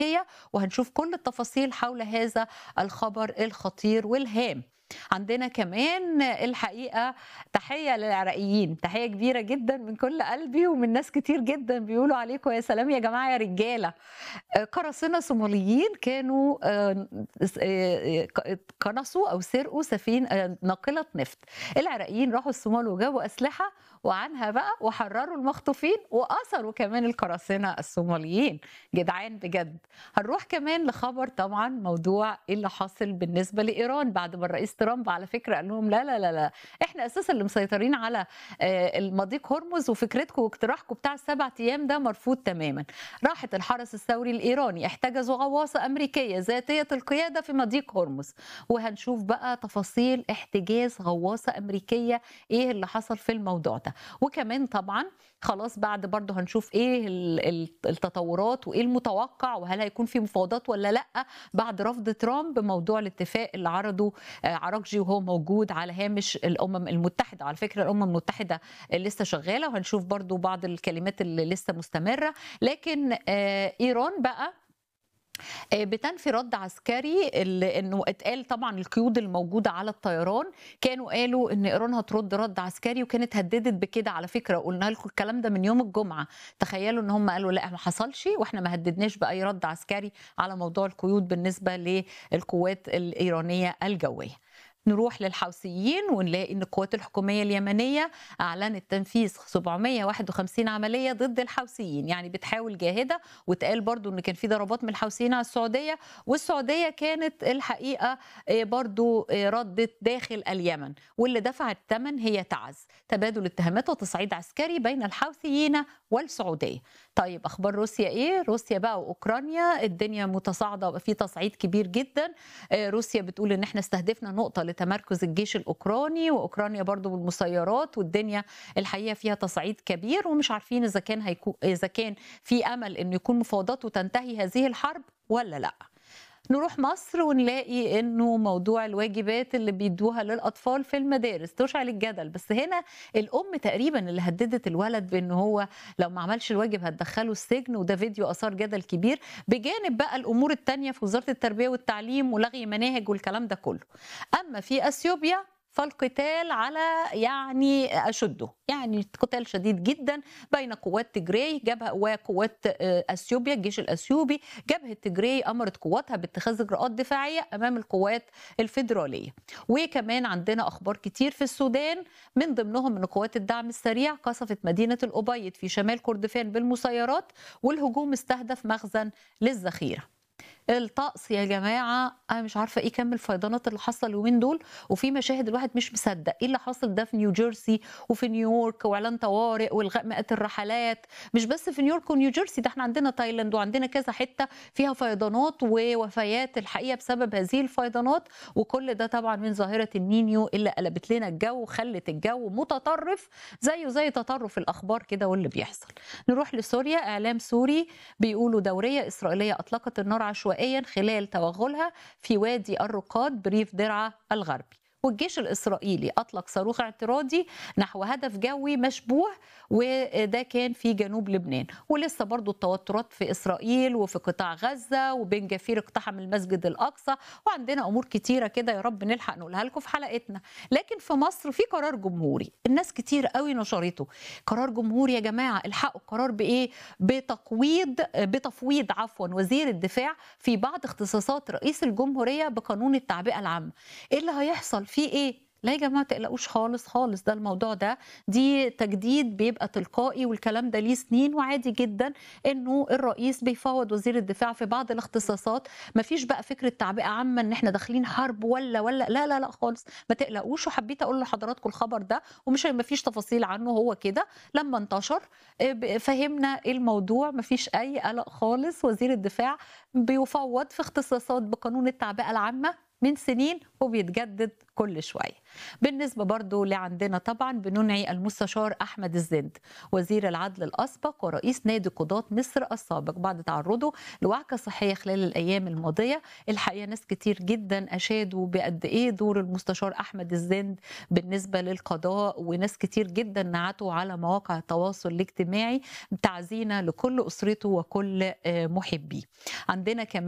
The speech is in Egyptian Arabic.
هي وهنشوف كل التفاصيل حول هذا الخبر الخطير والهام عندنا كمان الحقيقة تحية للعراقيين تحية كبيرة جدا من كل قلبي ومن ناس كتير جدا بيقولوا عليكم يا سلام يا جماعة يا رجالة قراصنة صوماليين كانوا قنصوا أو سرقوا سفينة ناقلة نفط العراقيين راحوا الصومال وجابوا أسلحة وعنها بقى وحرروا المخطوفين وأسروا كمان القراصنة الصوماليين جدعان بجد هنروح كمان لخبر طبعا موضوع ايه اللي حاصل بالنسبة لإيران بعد ما الرئيس ترامب على فكره قال لهم لا لا لا لا احنا اساسا اللي مسيطرين على المضيق هرمز وفكرتكم واقتراحكم بتاع السبع ايام ده مرفوض تماما راحت الحرس الثوري الايراني احتجزوا غواصه امريكيه ذاتيه القياده في مضيق هرمز وهنشوف بقى تفاصيل احتجاز غواصه امريكيه ايه اللي حصل في الموضوع ده وكمان طبعا خلاص بعد برضه هنشوف ايه التطورات وايه المتوقع وهل هيكون في مفاوضات ولا لا بعد رفض ترامب موضوع الاتفاق اللي عرضه عراقجي وهو موجود على هامش الامم المتحده على فكره الامم المتحده لسه شغاله وهنشوف برضو بعض الكلمات اللي لسه مستمره لكن ايران بقى بتنفي رد عسكري انه اتقال طبعا القيود الموجوده على الطيران كانوا قالوا ان ايران هترد رد عسكري وكانت هددت بكده على فكره قلنا لكم الكلام ده من يوم الجمعه تخيلوا ان هم قالوا لا ما حصلش واحنا ما هددناش باي رد عسكري على موضوع القيود بالنسبه للقوات الايرانيه الجويه نروح للحوثيين ونلاقي ان القوات الحكوميه اليمنيه اعلنت تنفيذ 751 عمليه ضد الحوثيين يعني بتحاول جاهده واتقال برضو ان كان في ضربات من الحوثيين على السعوديه والسعوديه كانت الحقيقه برضو ردت داخل اليمن واللي دفع الثمن هي تعز تبادل اتهامات وتصعيد عسكري بين الحوثيين والسعوديه طيب اخبار روسيا ايه روسيا بقى واوكرانيا الدنيا متصاعده في تصعيد كبير جدا روسيا بتقول ان احنا استهدفنا نقطه لتمركز الجيش الاوكراني واوكرانيا برضو بالمسيرات والدنيا الحقيقه فيها تصعيد كبير ومش عارفين اذا كان هيكون اذا كان في امل انه يكون مفاوضات وتنتهي هذه الحرب ولا لا نروح مصر ونلاقي انه موضوع الواجبات اللي بيدوها للاطفال في المدارس تشعل الجدل بس هنا الام تقريبا اللي هددت الولد بان هو لو ما عملش الواجب هتدخله السجن وده فيديو اثار جدل كبير بجانب بقى الامور التانية في وزاره التربيه والتعليم ولغي مناهج والكلام ده كله اما في اثيوبيا فالقتال على يعني اشده يعني قتال شديد جدا بين قوات تجري جبهه وقوات اثيوبيا الجيش الاثيوبي جبهه تجري امرت قواتها باتخاذ اجراءات دفاعيه امام القوات الفيدراليه وكمان عندنا اخبار كتير في السودان من ضمنهم ان قوات الدعم السريع قصفت مدينه الابيض في شمال كردفان بالمسيرات والهجوم استهدف مخزن للذخيره الطقس يا جماعه انا مش عارفه ايه كم الفيضانات اللي حصل اليومين دول وفي مشاهد الواحد مش مصدق ايه اللي حاصل ده في نيوجيرسي وفي نيويورك واعلان طوارئ والغاء مئات الرحلات مش بس في نيويورك ونيوجيرسي ده احنا عندنا تايلاند وعندنا كذا حته فيها فيضانات ووفيات الحقيقه بسبب هذه الفيضانات وكل ده طبعا من ظاهره النينيو اللي قلبت لنا الجو وخلت الجو متطرف زيه زي تطرف الاخبار كده واللي بيحصل نروح لسوريا اعلام سوري بيقولوا دوريه اسرائيليه اطلقت النار عشوائيا خلال توغلها في وادي الرقاد بريف درعا الغربي والجيش الإسرائيلي أطلق صاروخ اعتراضي نحو هدف جوي مشبوه وده كان في جنوب لبنان ولسه برضو التوترات في إسرائيل وفي قطاع غزة وبين جفير اقتحم المسجد الأقصى وعندنا أمور كتيرة كده يا رب نلحق نقولها لكم في حلقتنا لكن في مصر في قرار جمهوري الناس كتير قوي نشرته قرار جمهوري يا جماعة الحقوا القرار بإيه بتقويض بتفويض عفوا وزير الدفاع في بعض اختصاصات رئيس الجمهورية بقانون التعبئة العامة إيه اللي هيحصل في ايه لا يا جماعه تقلقوش خالص خالص ده الموضوع ده دي تجديد بيبقى تلقائي والكلام ده ليه سنين وعادي جدا انه الرئيس بيفوض وزير الدفاع في بعض الاختصاصات مفيش بقى فكره تعبئه عامه ان احنا داخلين حرب ولا ولا لا لا لا خالص ما تقلقوش وحبيت اقول لحضراتكم الخبر ده ومش مفيش تفاصيل عنه هو كده لما انتشر فهمنا ايه الموضوع مفيش اي قلق خالص وزير الدفاع بيفوض في اختصاصات بقانون التعبئه العامه من سنين وبيتجدد كل شوية بالنسبة برضو لعندنا طبعا بننعي المستشار أحمد الزند وزير العدل الأسبق ورئيس نادي قضاة مصر السابق بعد تعرضه لوعكة صحية خلال الأيام الماضية الحقيقة ناس كتير جدا أشادوا بقد إيه دور المستشار أحمد الزند بالنسبة للقضاء وناس كتير جدا نعتوا على مواقع التواصل الاجتماعي تعزينا لكل أسرته وكل محبيه عندنا كمان